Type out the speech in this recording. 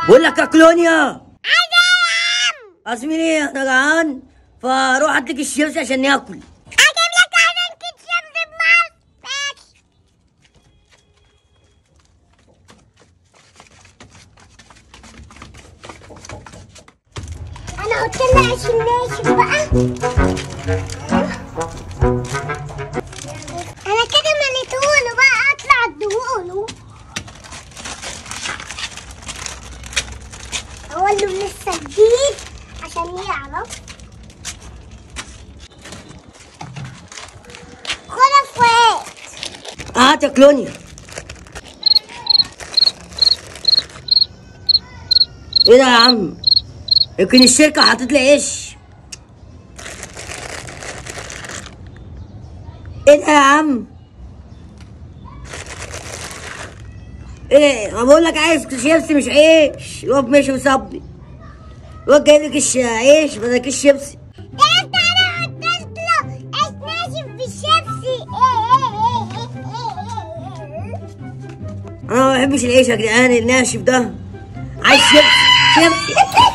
بقول لك يا كلونيا اصمي ليه انا جعان فاروح هات لك الشيبس عشان ناكل اجيب لك انا الكتشب بمصر ماشي انا قلت لها عشان ناشف بقى انا كده مليتهوله بقى اطلع اديهوله اقول له لسه جديد عشان يعرف خد فؤاد هات يا كلونيا ايه ده يا عم يمكن الشركة حطت لي عيش ايه ده يا عم ايه انا بقول لك عايز شيبسي مش عيش الواد ماشي وسابني الواد جايب لك الش- عيش بدل كيس شيبسي ده انت انا قلت له عيش ناشف بالشيبسي انا ما بحبش العيش يا جدعان الناشف ده عايز شيبسي شيبسي